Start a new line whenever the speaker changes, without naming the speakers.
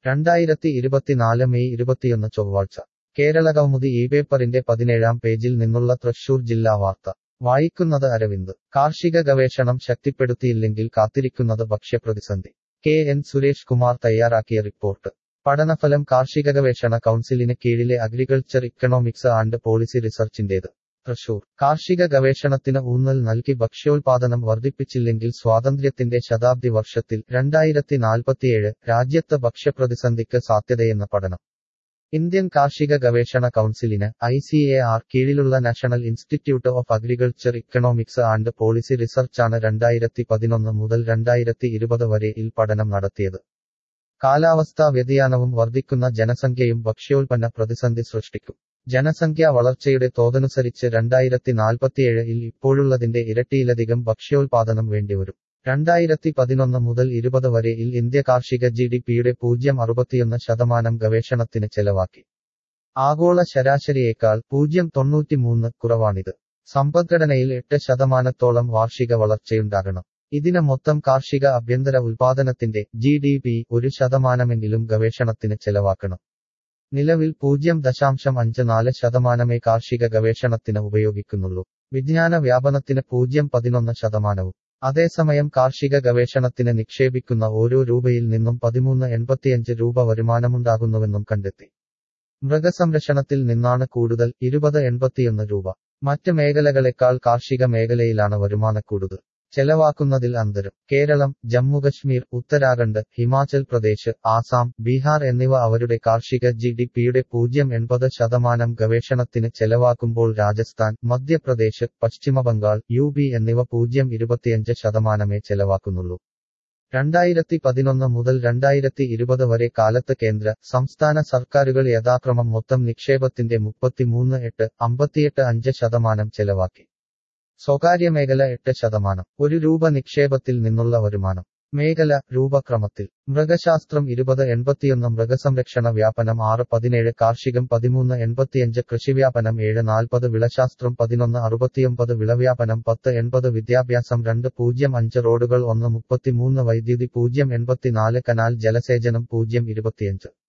രണ്ടായിരത്തി ഇരുപത്തിനാല് മെയ് ഇരുപത്തിയൊന്ന് ചൊവ്വാഴ്ച കേരള കൗമുദി ഈ പേപ്പറിന്റെ പതിനേഴാം പേജിൽ നിന്നുള്ള തൃശൂർ ജില്ലാ വാർത്ത വായിക്കുന്നത് അരവിന്ദ് കാർഷിക ഗവേഷണം ശക്തിപ്പെടുത്തിയില്ലെങ്കിൽ കാത്തിരിക്കുന്നത് ഭക്ഷ്യപ്രതിസന്ധി കെ എൻ സുരേഷ് കുമാർ തയ്യാറാക്കിയ റിപ്പോർട്ട് പഠനഫലം കാർഷിക ഗവേഷണ കൗൺസിലിന് കീഴിലെ അഗ്രികൾച്ചർ ഇക്കണോമിക്സ് ആൻഡ് പോളിസി റിസർച്ചിന്റേത് തൃശൂർ കാർഷിക ഗവേഷണത്തിന് ഊന്നൽ നൽകി ഭക്ഷ്യോൽപാദനം വർദ്ധിപ്പിച്ചില്ലെങ്കിൽ സ്വാതന്ത്ര്യത്തിന്റെ ശതാബ്ദി വർഷത്തിൽ രണ്ടായിരത്തി നാൽപ്പത്തിയേഴ് രാജ്യത്ത് ഭക്ഷ്യപ്രതിസന്ധിക്ക് സാധ്യതയെന്ന പഠനം ഇന്ത്യൻ കാർഷിക ഗവേഷണ കൗൺസിലിന് ഐ സി എ ആർ കീഴിലുള്ള national institute of agriculture economics and policy റിസർച്ചാണ് രണ്ടായിരത്തി പതിനൊന്ന് മുതൽ രണ്ടായിരത്തി ഇരുപത് വരെ ഇൽ പഠനം നടത്തിയത് കാലാവസ്ഥാ വ്യതിയാനവും വർദ്ധിക്കുന്ന ജനസംഖ്യയും ഭക്ഷ്യോൽപ്പന്ന പ്രതിസന്ധി സൃഷ്ടിക്കും ജനസംഖ്യാ വളർച്ചയുടെ തോതനുസരിച്ച് രണ്ടായിരത്തി നാൽപ്പത്തിയേഴിൽ ഇപ്പോഴുള്ളതിന്റെ ഇരട്ടിയിലധികം ഭക്ഷ്യോൽപാദനം വേണ്ടിവരും രണ്ടായിരത്തി പതിനൊന്ന് മുതൽ ഇരുപത് വരെ ഇൽ ഇന്ത്യ കാർഷിക ജി ഡി പിയുടെ പൂജ്യം അറുപത്തിയൊന്ന് ശതമാനം ഗവേഷണത്തിന് ചെലവാക്കി ആഗോള ശരാശരിയേക്കാൾ പൂജ്യം തൊണ്ണൂറ്റിമൂന്ന് കുറവാണിത് സമ്പദ്ഘടനയിൽ എട്ട് ശതമാനത്തോളം വാർഷിക വളർച്ചയുണ്ടാകണം ഇതിന് മൊത്തം കാർഷിക ആഭ്യന്തര ഉൽപാദനത്തിന്റെ ജി ഡി പി ഒരു ശതമാനമെങ്കിലും ഗവേഷണത്തിന് ചെലവാക്കണം നിലവിൽ പൂജ്യം ദശാംശം അഞ്ച് നാല് ശതമാനമേ കാർഷിക ഗവേഷണത്തിന് ഉപയോഗിക്കുന്നുള്ളൂ വിജ്ഞാന വ്യാപനത്തിന് പൂജ്യം പതിനൊന്ന് ശതമാനവും അതേസമയം കാർഷിക ഗവേഷണത്തിന് നിക്ഷേപിക്കുന്ന ഓരോ രൂപയിൽ നിന്നും പതിമൂന്ന് എൺപത്തിയഞ്ച് രൂപ വരുമാനമുണ്ടാകുന്നുവെന്നും കണ്ടെത്തി മൃഗസംരക്ഷണത്തിൽ നിന്നാണ് കൂടുതൽ ഇരുപത് എൺപത്തിയൊന്ന് രൂപ മറ്റ് മേഖലകളെക്കാൾ കാർഷിക മേഖലയിലാണ് വരുമാനക്കൂടുതൽ ചെലവാക്കുന്നതിൽ അന്തരം കേരളം ജമ്മുകശ്മീർ ഉത്തരാഖണ്ഡ് ഹിമാചൽ പ്രദേശ് ആസാം ബീഹാർ എന്നിവ അവരുടെ കാർഷിക ജി ഡി പിയുടെ പൂജ്യം എൺപത് ശതമാനം ഗവേഷണത്തിന് ചെലവാക്കുമ്പോൾ രാജസ്ഥാൻ മധ്യപ്രദേശ് പശ്ചിമബംഗാൾ യു പി എന്നിവ പൂജ്യം ഇരുപത്തിയഞ്ച് ശതമാനമേ ചെലവാക്കുന്നുള്ളൂ രണ്ടായിരത്തി പതിനൊന്ന് മുതൽ രണ്ടായിരത്തി ഇരുപത് വരെ കാലത്ത് കേന്ദ്ര സംസ്ഥാന സർക്കാരുകൾ യഥാക്രമം മൊത്തം നിക്ഷേപത്തിന്റെ മുപ്പത്തിമൂന്ന് എട്ട് അമ്പത്തിയെട്ട് അഞ്ച് ശതമാനം ചെലവാക്കി സ്വകാര്യ മേഖല എട്ട് ശതമാനം ഒരു രൂപ നിക്ഷേപത്തിൽ നിന്നുള്ള വരുമാനം മേഖല രൂപക്രമത്തിൽ മൃഗശാസ്ത്രം ഇരുപത് എൺപത്തിയൊന്ന് മൃഗസംരക്ഷണ വ്യാപനം ആറ് പതിനേഴ് കാർഷികം പതിമൂന്ന് എൺപത്തിയഞ്ച് കൃഷിവ്യാപനം ഏഴ് നാൽപ്പത് വിളശാസ്ത്രം പതിനൊന്ന് അറുപത്തിയൊമ്പത് വിളവ്യാപനം പത്ത് എൺപത് വിദ്യാഭ്യാസം രണ്ട് പൂജ്യം അഞ്ച് റോഡുകൾ ഒന്ന് മുപ്പത്തിമൂന്ന് വൈദ്യുതി പൂജ്യം എൺപത്തിനാല് കനാൽ ജലസേചനം പൂജ്യം ഇരുപത്തിയഞ്ച്